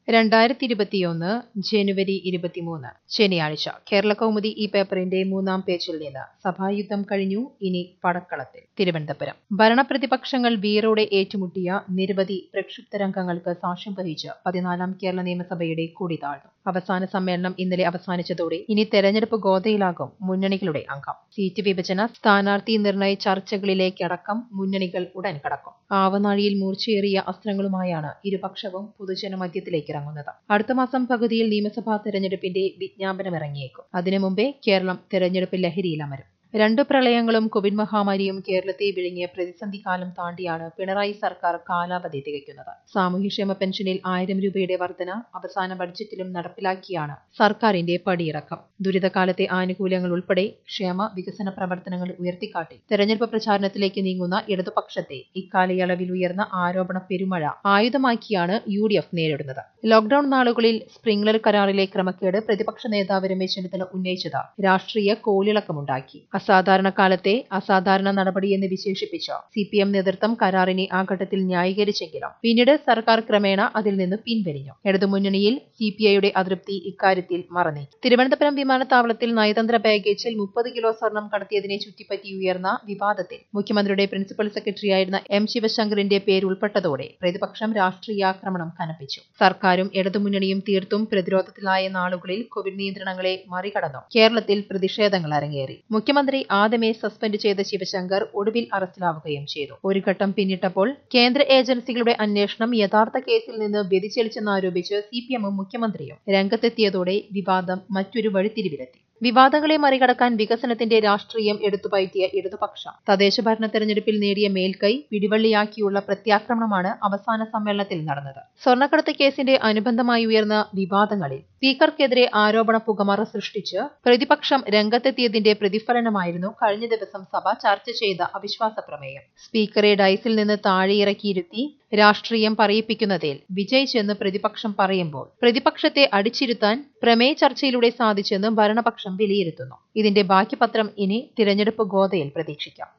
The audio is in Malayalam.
രണ്ടായിരത്തി ഇരുപത്തിയൊന്ന് ജനുവരി ഇരുപത്തിമൂന്ന് ശനിയാഴ്ച കേരള കൗമുദി ഈ പേപ്പറിന്റെ മൂന്നാം പേജിൽ നിന്ന് സഭായുദ്ധം കഴിഞ്ഞു ഇനി പടക്കളത്തിൽ തിരുവനന്തപുരം ഭരണപ്രതിപക്ഷങ്ങൾ വീറോടെ ഏറ്റുമുട്ടിയ നിരവധി പ്രക്ഷുബ്ധ രംഗങ്ങൾക്ക് സാക്ഷ്യം വഹിച്ച് പതിനാലാം കേരള നിയമസഭയുടെ കൊടി താഴ്ന്നു അവസാന സമ്മേളനം ഇന്നലെ അവസാനിച്ചതോടെ ഇനി തെരഞ്ഞെടുപ്പ് ഗോതയിലാകും മുന്നണികളുടെ അംഗം സീറ്റ് വിഭജന സ്ഥാനാർത്ഥി നിർണയ ചർച്ചകളിലേക്കടക്കം മുന്നണികൾ ഉടൻ കടക്കും ആവനാഴിയിൽ മൂർച്ചയേറിയ അസ്ത്രങ്ങളുമായാണ് ഇരുപക്ഷവും പൊതുജനമധ്യത്തിലേക്ക് ഇറങ്ങുന്നത് അടുത്ത മാസം പകുതിയിൽ നിയമസഭാ തെരഞ്ഞെടുപ്പിന്റെ വിജ്ഞാപനമിറങ്ങിയേക്കും അതിനു മുമ്പേ കേരളം തെരഞ്ഞെടുപ്പ് ലഹരിയിൽ അമരും രണ്ടു പ്രളയങ്ങളും കോവിഡ് മഹാമാരിയും കേരളത്തെ വിഴുങ്ങിയ പ്രതിസന്ധി കാലം താണ്ടിയാണ് പിണറായി സർക്കാർ കാലാവധി തികയ്ക്കുന്നത് സാമൂഹ്യക്ഷേമ പെൻഷനിൽ ആയിരം രൂപയുടെ വർധന അവസാന ബഡ്ജറ്റിലും നടപ്പിലാക്കിയാണ് സർക്കാരിന്റെ പടിയിറക്കം ദുരിതകാലത്തെ ആനുകൂല്യങ്ങൾ ഉൾപ്പെടെ ക്ഷേമ വികസന പ്രവർത്തനങ്ങൾ ഉയർത്തിക്കാട്ടി തെരഞ്ഞെടുപ്പ് പ്രചാരണത്തിലേക്ക് നീങ്ങുന്ന ഇടതുപക്ഷത്തെ ഇക്കാലയളവിൽ ഉയർന്ന ആരോപണ പെരുമഴ ആയുധമാക്കിയാണ് യു ഡി എഫ് നേരിടുന്നത് ലോക്ഡൌൺ നാളുകളിൽ സ്പ്രിംഗ്ലർ കരാറിലെ ക്രമക്കേട് പ്രതിപക്ഷ നേതാവ് രമേശ് ചെന്നിത്തല ഉന്നയിച്ചത് രാഷ്ട്രീയ കോളിളക്കമുണ്ടാക്കി അസാധാരണ കാലത്തെ അസാധാരണ നടപടിയെന്ന് വിശേഷിപ്പിച്ച സി പി എം നേതൃത്വം കരാറിനെ ആ ഘട്ടത്തിൽ ന്യായീകരിച്ചെങ്കിലും പിന്നീട് സർക്കാർ ക്രമേണ അതിൽ നിന്ന് പിൻവലിഞ്ഞു ഇടതുമുന്നണിയിൽ സി പി ഐയുടെ അതൃപ്തി ഇക്കാര്യത്തിൽ മറന്നി തിരുവനന്തപുരം വിമാനത്താവളത്തിൽ നയതന്ത്ര ബാഗേജിൽ മുപ്പത് കിലോ സ്വർണം കടത്തിയതിനെ ചുറ്റിപ്പറ്റി ഉയർന്ന വിവാദത്തിൽ മുഖ്യമന്ത്രിയുടെ പ്രിൻസിപ്പൽ സെക്രട്ടറിയായിരുന്ന എം ശിവശങ്കറിന്റെ പേരുൾപ്പെട്ടതോടെ പ്രതിപക്ഷം രാഷ്ട്രീയാക്രമണം കനപ്പിച്ചു സർക്കാരും ഇടതുമുന്നണിയും തീർത്തും പ്രതിരോധത്തിലായ നാളുകളിൽ കോവിഡ് നിയന്ത്രണങ്ങളെ മറികടന്നു കേരളത്തിൽ പ്രതിഷേധങ്ങൾ അരങ്ങേറി മുഖ്യമന്ത്രി ആദ്യമേ സസ്പെൻഡ് ചെയ്ത ശിവശങ്കർ ഒടുവിൽ അറസ്റ്റിലാവുകയും ചെയ്തു ഒരു ഘട്ടം പിന്നിട്ടപ്പോൾ കേന്ദ്ര ഏജൻസികളുടെ അന്വേഷണം യഥാർത്ഥ കേസിൽ നിന്ന് വ്യതിചലിച്ചെന്നാരോപിച്ച് സി പി എമ്മും മുഖ്യമന്ത്രിയും രംഗത്തെത്തിയതോടെ വിവാദം മറ്റൊരു വഴിത്തിരിവിലെത്തി വിവാദങ്ങളെ മറികടക്കാൻ വികസനത്തിന്റെ രാഷ്ട്രീയം എടുത്തുപയറ്റിയ ഇടതുപക്ഷം തദ്ദേശ ഭരണ തെരഞ്ഞെടുപ്പിൽ നേടിയ മേൽക്കൈ പിടിവള്ളിയാക്കിയുള്ള പ്രത്യാക്രമണമാണ് അവസാന സമ്മേളനത്തിൽ നടന്നത് സ്വർണ്ണക്കടത്ത് കേസിന്റെ അനുബന്ധമായി ഉയർന്ന വിവാദങ്ങളിൽ സ്പീക്കർക്കെതിരെ ആരോപണ പുകമറ സൃഷ്ടിച്ച് പ്രതിപക്ഷം രംഗത്തെത്തിയതിന്റെ പ്രതിഫലനമായിരുന്നു കഴിഞ്ഞ ദിവസം സഭ ചർച്ച ചെയ്ത അവിശ്വാസ പ്രമേയം സ്പീക്കറെ ഡൈസിൽ നിന്ന് താഴെയിറക്കിയിരുത്തി രാഷ്ട്രീയം പറയിപ്പിക്കുന്നതിൽ വിജയിച്ചെന്ന് പ്രതിപക്ഷം പറയുമ്പോൾ പ്രതിപക്ഷത്തെ അടിച്ചിരുത്താൻ പ്രമേയ ചർച്ചയിലൂടെ സാധിച്ചെന്ന് ഭരണപക്ഷം വിലയിരുത്തുന്നു ഇതിന്റെ ബാക്കി പത്രം ഇനി തിരഞ്ഞെടുപ്പ് ഗോതയിൽ പ്രതീക്ഷിക്കാം